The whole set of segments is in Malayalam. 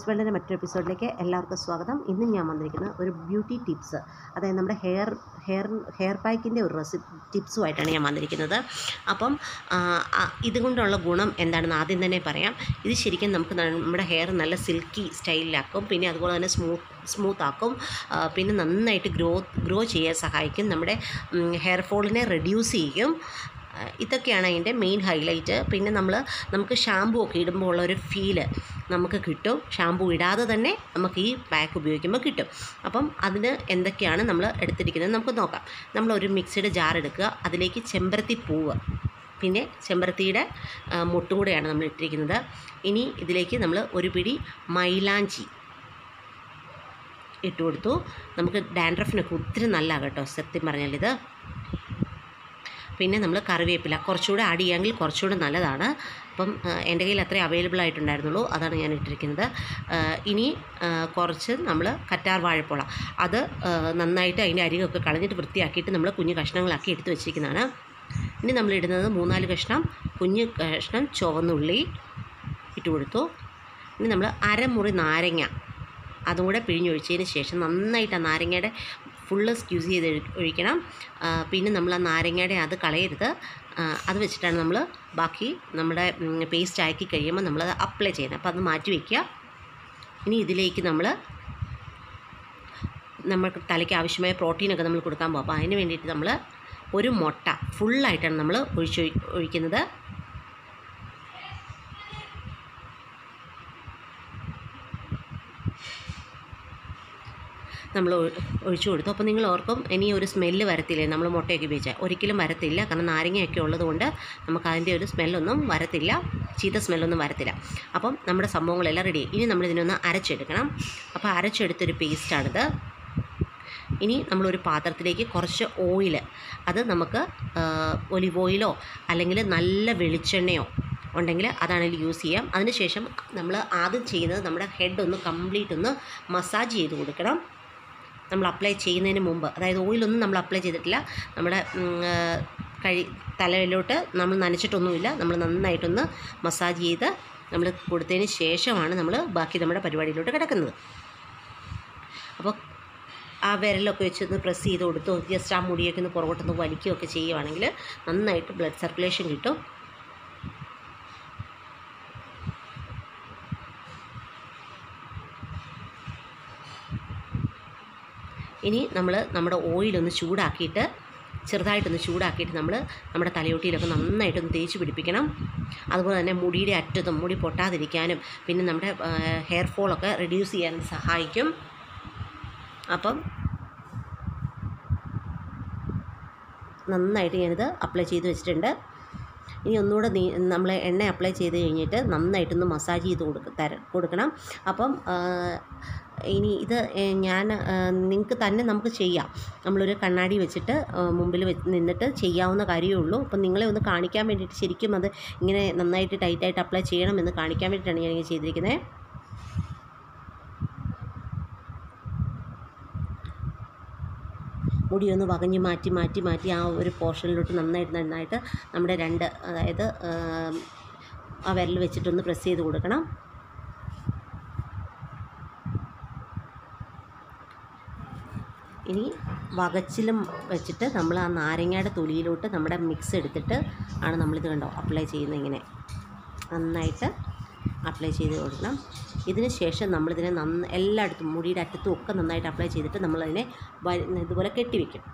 ജോയ്സ് വേൾഡിൻ്റെ മറ്റൊരു എപ്പിസോഡിലേക്ക് എല്ലാവർക്കും സ്വാഗതം ഇന്ന് ഞാൻ വന്നിരിക്കുന്നത് ഒരു ബ്യൂട്ടി ടിപ്സ് അതായത് നമ്മുടെ ഹെയർ ഹെയർ ഹെയർ പാക്കിൻ്റെ ഒരു റെസി ടിപ്സുമായിട്ടാണ് ഞാൻ വന്നിരിക്കുന്നത് അപ്പം ആ, ആ, ഇതുകൊണ്ടുള്ള ഗുണം എന്താണെന്ന് ആദ്യം തന്നെ പറയാം ഇത് ശരിക്കും നമുക്ക് നമ്മുടെ ഹെയർ നല്ല സിൽക്കി സ്റ്റൈലിലാക്കും പിന്നെ അതുപോലെ തന്നെ സ്മൂത്ത് സ്മൂത്ത് ആക്കും ആ, പിന്നെ നന്നായിട്ട് ഗ്രോ ഗ്രോ ചെയ്യാൻ സഹായിക്കും നമ്മുടെ ഹെയർ ഫോളിനെ റെഡ്യൂസ് ചെയ്യും ആ, ഇതൊക്കെയാണ് അതിൻ്റെ മെയിൻ ഹൈലൈറ്റ് പിന്നെ നമ്മൾ നമുക്ക് ഷാമ്പു ഒക്കെ ഇടുമ്പോൾ ഉള്ള ഒരു ഫീല് നമുക്ക് കിട്ടും ഷാമ്പു ഇടാതെ തന്നെ നമുക്ക് ഈ പാക്ക് ഉപയോഗിക്കുമ്പോൾ കിട്ടും അപ്പം അതിന് എന്തൊക്കെയാണ് നമ്മൾ എടുത്തിരിക്കുന്നത് നമുക്ക് നോക്കാം നമ്മൾ ഒരു മിക്സിയുടെ ജാർ എടുക്കുക അതിലേക്ക് ചെമ്പരത്തി പൂവ് പിന്നെ ചെമ്പരത്തിയുടെ ആ, മുട്ടും കൂടെയാണ് നമ്മൾ ഇട്ടിരിക്കുന്നത് ഇനി ഇതിലേക്ക് നമ്മൾ ഒരു പിടി മൈലാഞ്ചി ഇട്ട് കൊടുത്തു നമുക്ക് ഡാൻഡ്രഫിനൊക്കെ ഒത്തിരി നല്ല കേട്ടോ സത്യം പറഞ്ഞാൽ ഇത് പിന്നെ നമ്മൾ കറിവേപ്പില കുറച്ചുകൂടെ ആഡ് ചെയ്യാമെങ്കിൽ കുറച്ചുകൂടെ നല്ലതാണ് അപ്പം ആ, എൻ്റെ കയ്യിൽ അത്രേ അവൈലബിൾ ആയിട്ടുണ്ടായിരുന്നുള്ളൂ അതാണ് ഞാൻ ഇട്ടിരിക്കുന്നത് ആ, ഇനി ആ, കുറച്ച് നമ്മൾ കറ്റാർ വാഴപ്പോള അത് ആ, നന്നായിട്ട് അതിൻ്റെ അരികൊക്കെ കളഞ്ഞിട്ട് വൃത്തിയാക്കിയിട്ട് നമ്മൾ കുഞ്ഞു കഷ്ണങ്ങളാക്കി എടുത്ത് വെച്ചിരിക്കുന്നതാണ് ഇനി നമ്മൾ ഇടുന്നത് മൂന്നാല് കഷ്ണം കുഞ്ഞു കഷ്ണം ചുവന്നുള്ളി ഇട്ട് കൊടുത്തു ഇനി നമ്മൾ അരമുറി നാരങ്ങ അതും കൂടെ പിഴിഞ്ഞൊഴിച്ചതിന് ശേഷം നന്നായിട്ട് ആ നാരങ്ങയുടെ ഫുള്ള് സ്ക്യൂസ് ചെയ്ത് ഒഴി- ഒഴിക്കണം ആ, പിന്നെ നമ്മൾ ആ നാരങ്ങയുടെ അത് കളയരുത് ആ, അത് വെച്ചിട്ടാണ് നമ്മൾ ബാക്കി നമ്മുടെ പേസ്റ്റ് ആക്കി കഴിയുമ്പോൾ നമ്മളത് അപ്ലൈ ചെയ്യുന്നത് അപ്പോൾ അത് മാറ്റി വയ്ക്കുക ഇനി ഇതിലേക്ക് നമ്മൾ നമുക്ക് തലയ്ക്ക് ആവശ്യമായ പ്രോട്ടീനൊക്കെ നമ്മൾ കൊടുക്കാൻ പോകും അപ്പോൾ അതിന് വേണ്ടിയിട്ട് നമ്മൾ ഒരു മുട്ട ഫുള്ളായിട്ടാണ് നമ്മൾ ഒഴിച്ച് ഒഴിക്കുന്നത് നമ്മൾ ഒഴി- ഒഴിച്ചു കൊടുത്തു അപ്പോൾ നിങ്ങൾ ഓർക്കും ഇനി ഒരു സ്മെല്ല് വരത്തില്ലേ നമ്മൾ മുട്ടയൊക്കെ ഉപയോഗിച്ചാൽ ഒരിക്കലും വരത്തില്ല കാരണം നാരങ്ങയൊക്കെ ഉള്ളതുകൊണ്ട് നമുക്ക് അതിൻ്റെ ഒരു സ്മെല്ലൊന്നും വരത്തില്ല ചീത്ത സ്മെല്ലൊന്നും വരത്തില്ല അപ്പം നമ്മുടെ സംഭവങ്ങളെല്ലാം റെഡി ഇനി നമ്മൾ ഇതിനൊന്ന് അരച്ചെടുക്കണം അപ്പോൾ അരച്ചെടുത്തൊരു പേസ്റ്റാണിത് ഇനി നമ്മളൊരു പാത്രത്തിലേക്ക് കുറച്ച് ഓയിൽ അത് നമുക്ക് ഒലിവ് ഓയിലോ അല്ലെങ്കിൽ നല്ല വെളിച്ചെണ്ണയോ ഉണ്ടെങ്കിൽ അതാണെങ്കിൽ യൂസ് ചെയ്യാം അതിനുശേഷം നമ്മൾ ആദ്യം ചെയ്യുന്നത് നമ്മുടെ ഹെഡ് ഒന്ന് കംപ്ലീറ്റ് ഒന്ന് മസാജ് ചെയ്ത് കൊടുക്കണം നമ്മൾ അപ്ലൈ ചെയ്യുന്നതിന് മുമ്പ് അതായത് ഓയിലൊന്നും നമ്മൾ അപ്ലൈ ചെയ്തിട്ടില്ല നമ്മുടെ ഉം, ആ, കഴി തലയിലോട്ട് നമ്മൾ നനച്ചിട്ടൊന്നുമില്ല നമ്മൾ നന്നായിട്ടൊന്ന് മസാജ് ചെയ്ത് നമ്മൾ കൊടുത്തതിന് ശേഷമാണ് നമ്മൾ ബാക്കി നമ്മുടെ പരിപാടിയിലോട്ട് കിടക്കുന്നത് അപ്പോൾ ആ വിരലൊക്കെ വെച്ചൊന്ന് പ്രസ് ചെയ്ത് കൊടുത്തു ജസ്റ്റ് ആ മുടിയൊക്കെ ഒന്ന് പുറകോട്ടൊന്ന് വലിക്കുകയൊക്കെ ചെയ്യുവാണെങ്കിൽ നന്നായിട്ട് ബ്ലഡ് സർക്കുലേഷൻ കിട്ടും ഇനി നമ്മൾ നമ്മുടെ ഓയിലൊന്ന് ചൂടാക്കിയിട്ട് ചെറുതായിട്ടൊന്ന് ചൂടാക്കിയിട്ട് നമ്മൾ നമ്മുടെ തലയോട്ടിയിലൊക്കെ നന്നായിട്ടൊന്ന് തേച്ച് പിടിപ്പിക്കണം അതുപോലെ തന്നെ മുടിയുടെ അറ്റത്തും മുടി പൊട്ടാതിരിക്കാനും പിന്നെ നമ്മുടെ ഹെയർ ഫോളൊക്കെ റെഡ്യൂസ് ചെയ്യാനും സഹായിക്കും അപ്പം നന്നായിട്ട് ഞാനിത് അപ്ലൈ ചെയ്ത് വെച്ചിട്ടുണ്ട് ഇനി ഒന്നുകൂടെ നീ നമ്മൾ എണ്ണ അപ്ലൈ ചെയ്ത് കഴിഞ്ഞിട്ട് നന്നായിട്ടൊന്ന് മസാജ് ചെയ്ത് കൊടുക്ക തര കൊടുക്കണം അപ്പം ആ, ഇനി ഇത് ഏ, ഞാൻ നിങ്ങൾക്ക് തന്നെ നമുക്ക് ചെയ്യാം നമ്മളൊരു കണ്ണാടി വെച്ചിട്ട് ആ, മുമ്പിൽ വെച്ച് നിന്നിട്ട് ചെയ്യാവുന്ന കാര്യമേ ഉള്ളൂ അപ്പം നിങ്ങളെ ഒന്ന് കാണിക്കാൻ വേണ്ടിയിട്ട് ശരിക്കും അത് ഇങ്ങനെ നന്നായിട്ട് ടൈറ്റായിട്ട് അപ്ലൈ ചെയ്യണമെന്ന് കാണിക്കാൻ വേണ്ടിയിട്ടാണ് ഞാനിങ്ങനെ ചെയ്തിരിക്കുന്നത് മുടി ഒന്ന് വകഞ്ഞ് മാറ്റി മാറ്റി മാറ്റി ആ ഒരു പോർഷനിലോട്ട് നന്നായിട്ട് നന്നായിട്ട് നമ്മുടെ രണ്ട് അതായത് ആം, ആ വിരൽ വെച്ചിട്ടൊന്ന് പ്രസ് ചെയ്ത് കൊടുക്കണം ഇനി വകച്ചിലും വെച്ചിട്ട് നമ്മൾ ആ നാരങ്ങയുടെ തൊലിയിലോട്ട് നമ്മുടെ മിക്സ് എടുത്തിട്ട് ആണ് നമ്മളിത് കണ്ടോ അപ്ലൈ ചെയ്യുന്നത് ഇങ്ങനെ നന്നായിട്ട് അപ്ലൈ ചെയ്ത് കൊടുക്കണം ഇതിന് ശേഷം നമ്മളിതിനെ നന്ന എല്ലായിടത്തും മുടിയുടെ അറ്റത്തും ഒക്കെ നന്നായിട്ട് അപ്ലൈ ചെയ്തിട്ട് നമ്മളതിനെ വ- ഇതുപോലെ കെട്ടിവെക്കും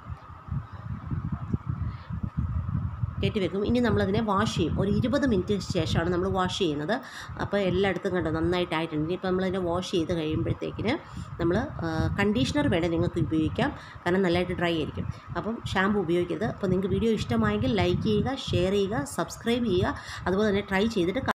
കെട്ടിവെക്കും ഇനി നമ്മളതിനെ വാഷ് ചെയ്യും ഒരു ഇരുപത് മിനിറ്റ് ശേഷമാണ് നമ്മൾ വാഷ് ചെയ്യുന്നത് അപ്പോൾ എല്ലായിടത്തും കണ്ടോ നന്നായിട്ടായിട്ടുണ്ട് ഇനിയിപ്പോൾ നമ്മളതിനെ വാഷ് ചെയ്ത് കഴിയുമ്പോഴത്തേക്കിന് നമ്മൾ കണ്ടീഷണർ വേണേൽ നിങ്ങൾക്ക് ഉപയോഗിക്കാം കാരണം നല്ലതായിട്ട് ഡ്രൈ ആയിരിക്കും അപ്പം ഷാമ്പു ഉപയോഗിക്കരുത് അപ്പോൾ നിങ്ങൾക്ക് വീഡിയോ ഇഷ്ടമായെങ്കിൽ ലൈക്ക് ചെയ്യുക ഷെയർ ചെയ്യുക സബ്സ്ക്രൈബ് ചെയ്യുക അതുപോലെ തന്നെ ട്രൈ ചെയ്തിട്ട്